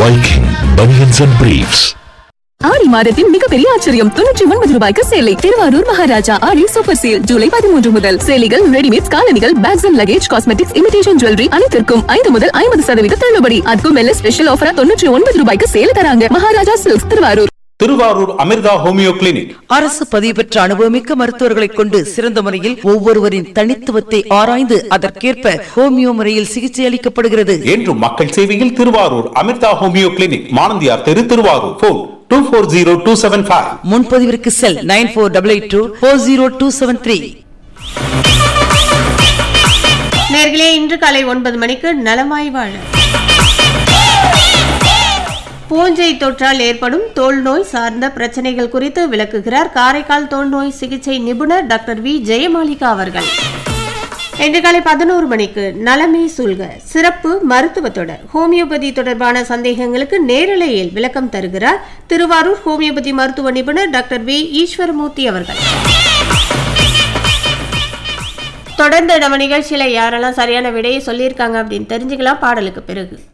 Viking Bunions and Briefs. ஆடி மாதத்தின் மிகப்பெரிய ஆச்சரியம் தொண்ணூற்றி ஒன்பது ரூபாய்க்கு சேலை திருவாரூர் மகாராஜா ஆடி சூப்பர் சேல் ஜூலை பதிமூன்று முதல் சேலைகள் ரெடிமேட் காலணிகள் bags and luggage cosmetics imitation jewellery அனைத்திற்கும் ஐந்து முதல் ஐம்பது சதவீத தள்ளுபடி அதுக்கும் மேல ஸ்பெஷல் ஆஃபரா தொண்ணூற்றி ஒன்பது ரூபாய்க்கு சேல் தராங்க Maharaja silks Thiruvarur Thiruvarur Amirtha homeo clinic அரசு பதிவு பெற்ற அனுபவமிக்க மருத்துவர்களை கொண்டு சிறந்த முறையில் ஒவ்வொருவரின் தனித்துவத்தை ஆராய்ந்து அதற்கேற்ப ஹோமியோ முறையில் சிகிச்சை அளிக்கப்படுகிறது என்றும் மக்கள் சேவையில் திருவாரூர் அமிர்தா ஹோமியோ கிளினிக் மானந்தியார் தெரு Thiruvarur phone two four zero two seven five முன்பதிவிற்கு cell nine four double eight two four zero two seven three நேர்களே இன்று காலை ஒன்பது மணிக்கு நலமாய் வாழ பூஞ்சை தொற்றால் ஏற்படும் தோல் நோய் சார்ந்த பிரச்சனைகள் குறித்து விளக்குகிறார் காரைக்கால் தோல் நோய் சிகிச்சை நிபுணர் டாக்டர் வி ஜெயமாலிகா அவர்கள் இன்று காலை பதினோரு மணிக்கு நலமே சூழ்க சிறப்பு மருத்துவ தொடர் ஹோமியோபதி தொடர்பான சந்தேகங்களுக்கு நேரலையில் விளக்கம் தருகிறார் திருவாரூர் ஹோமியோபதி மருத்துவ நிபுணர் டாக்டர் வி ஈஸ்வரமூர்த்தி அவர்கள் தொடர்ந்து நம்ம நிகழ்ச்சியில யாரெல்லாம் சரியான விடையை சொல்லியிருக்காங்க அப்படின்னு தெரிஞ்சுக்கலாம் பாடலுக்கு பிறகு